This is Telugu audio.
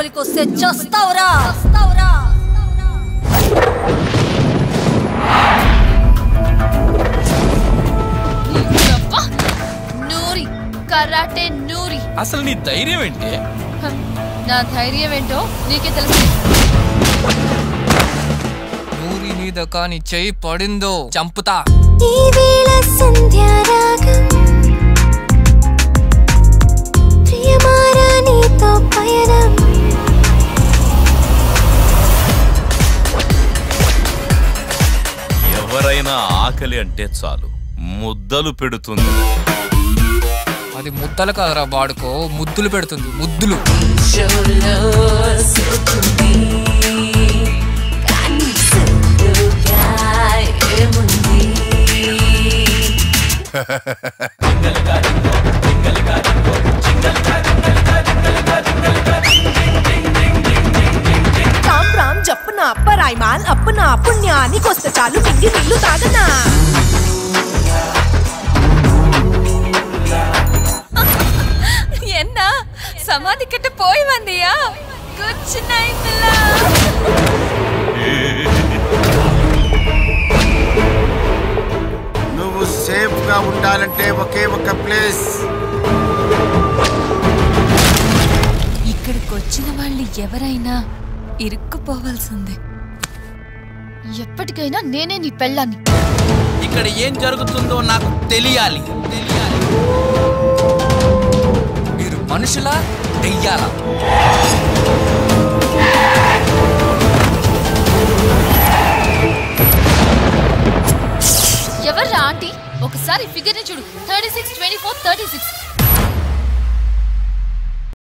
లోపలికి వస్తే చస్తావురా చస్తావురా అబ్బా! నూరి కరాటే నూరి అసలు నీ ధైర్యం ఏంటి హ, నా ధైర్యం ఏంటో నీకే తెలుసు నూరి మీద కాని చెయ్యి పడిందో చంపుతా ఈ వేళ సంధ్యారాగం ప్రియమారా నీతో పయనం ఎవరైనా ఆకలి అంటే చాలు ముద్దలు పెడుతుంది అది ముద్దలు కాదురా వాడుకో ముద్దులు పెడుతుంది ముద్దులు రామ్ రామ్ జప్పున అప్పరాయ్ మాల్ అప్పున పుణ్యానికొస్తే చాలు మింగి నీళ్లు తాగనా என்ன சமாதி கிட்ட போய் வந்தியா குட் நைட் నువ్వు సేఫ్ గా ఉండాలంటే ఒకే ఒక ప్లేస్ ఇక్కడికి వచ్చిన వాళ్ళు ఎవరైనా ఇరుక్కుపోవాల్సిందే ఎప్పటికైనా నేనే నీ పెళ్ళాన్ని ఇక్కడ ఏం జరుగుతుందో నాకు తెలియాలి తెలియాలి మీరు మనుషులా దెయ్యాలా ఎవర్రా ఆంటీ ఒకసారి ఫిగర్ ని చూడు thirty six twenty four thirty six